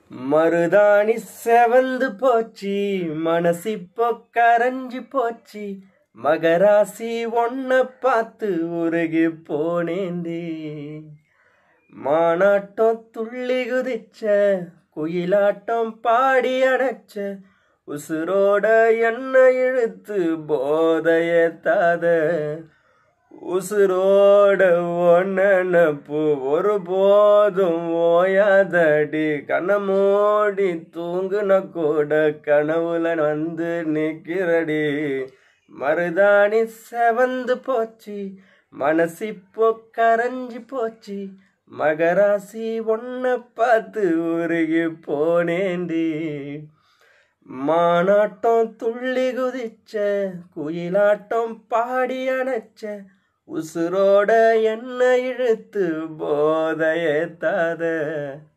மருதாணி செவந்து போச்சு மனசிப்போ கரைஞ்சு போச்சு மகராசி ஒன்ன பார்த்து உருகி போனேந்தே மானாட்டம் துள்ளி குதிச்ச குயிலாட்டம் பாடி அணைச்ச உசுரோட என்ன இழுத்து போதைய தாத உசுரோட ஒன்னப்பு ஒரு போதும் ஓயாதடி கண்ணமோடி தூங்குன கூட கனவுல வந்து நிக்கிறடி மருதாணி செவந்து போச்சு மனசிப்போ கரைஞ்சு போச்சு மகராசி ஒன்ன பார்த்து உருகி போனேண்டி மானாட்டம் துள்ளி குதிச்ச குயிலாட்டம் பாடி அணைச்ச உசுரோட என்ன இழுத்து போதைய தாத